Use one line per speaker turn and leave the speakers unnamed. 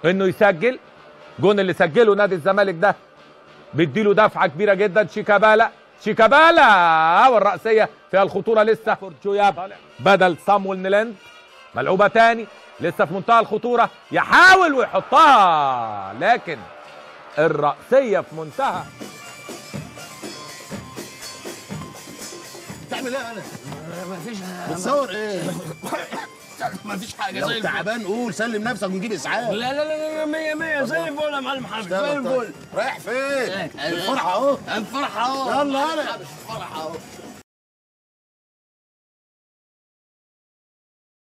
انه يسجل جون اللي سجله نادي الزمالك ده بيديله دفعه كبيره جدا شيكابالا شيكابالا والرأسية فيها الخطورة لسه فورتشوياب بدل صامويل نيلاند ملعوبة تاني لسه في منتهى الخطورة يحاول ويحطها لكن الرأسية في منتهى
تعمل ايه انا؟
مفيش
بتصور ايه؟
مفيش حاجه
لو
زي الفل
تعبان قول سلم نفسك ونجيب اسعاف
لا لا لا لا مية مية زي الفل يا معلم حبيبي زي
اشتغل طيب.
الفل
رايح فين؟
إيه.
الفرحة اهو
الفرحة اهو
يلا يلا.
الفرحة اهو